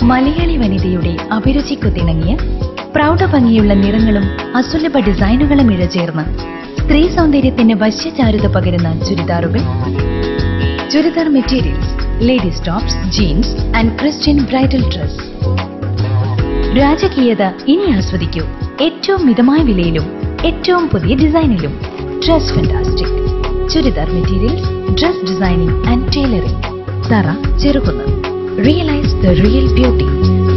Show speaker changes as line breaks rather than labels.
മലയാളി വനിതയുടെ അഭിരുചിക്കുത്തിണങ്ങിയ പ്രൗഢഭംഗിയുള്ള നിറങ്ങളും അസുലഭ ഡിസൈനുകളും ഇഴചേർന്ന് സ്ത്രീ സൗന്ദര്യത്തിന് വശ്യചാരുത പകരുന്ന ചുരിദാറുകൾ churidar materials ladies tops jeans and Christian bridal dress രാജകീയത ഇനി ആസ്വദിക്കൂ ഏറ്റവും മിതമായ വിലയിലും ഏറ്റവും പുതിയ ഡിസൈനിലും dress fantastic churidar materials dress designing and tailoring തറ Cherukunnu realise the real beauty